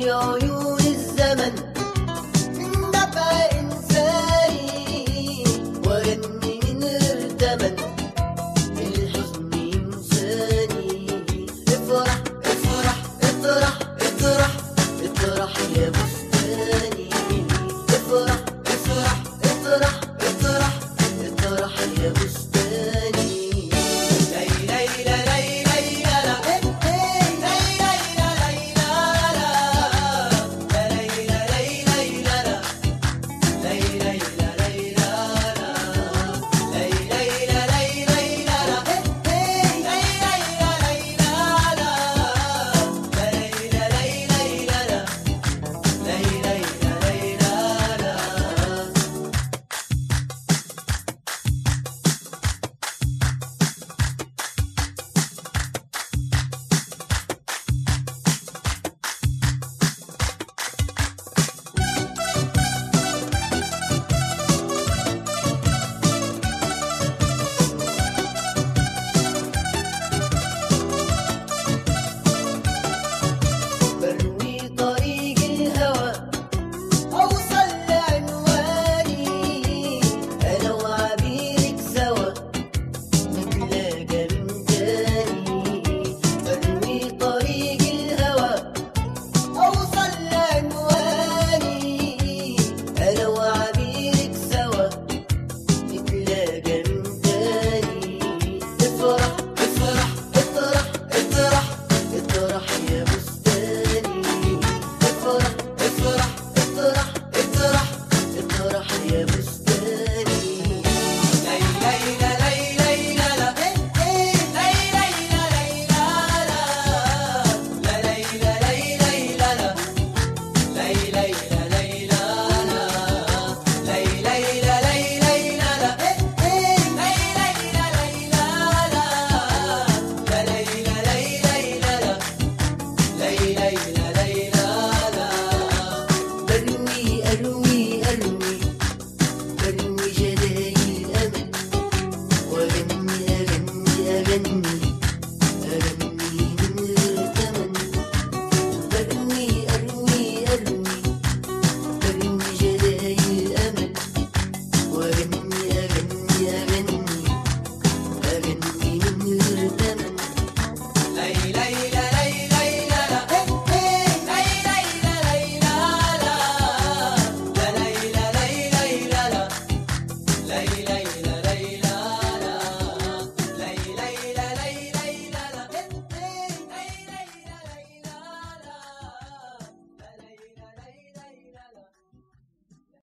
في عيون الزمن من دفع إنساني وأغني من غير تمن الحزن ينساني افرح افرح افرح افرح افرح يا بستاني افرح افرح افرح افرح افرح يا بستاني لي لي لا لي لي لا لا لي لي لا لي لا لا لا لي لا لي لي لا لا لي لي لا لي لا لا لي لي لا لي لي لا لا لي لي لا لي لا لا لي لا لي لي لا لا لي لي لا لي لا لا بروي طريق الهوى أوصل لعنواني أنا وعبيرك سوا نتلاقى من تاني بروي طريق الهوى أوصل لعنواني أنا وعبيرك سوا نتلاقى من تاني افرح افرح افرح افرح افرح يا بستاني افرح افرح افرح افرح افرح يا بستاني لي لي لا لي لي لا لا لي لي لا لي لا لا لا لي لا لي لي لا لا لي لي لا لي لا لا لي لي لا لي لي لا لا لي لي لا لي لا لا لا لي لا لي لي لا لا لي لي لا لي لا لا برمي أروي أروي برمي جداي الأمل وأغني أغني أغني أغني من غير تمن برمي أروي أروي برمي جداي الأمل وأغني أغني أغني أغني من غير تمن لي لي لا لي لي لا لا لي لي لا لي لا لا لا لي لا لي لي لا لا لي لي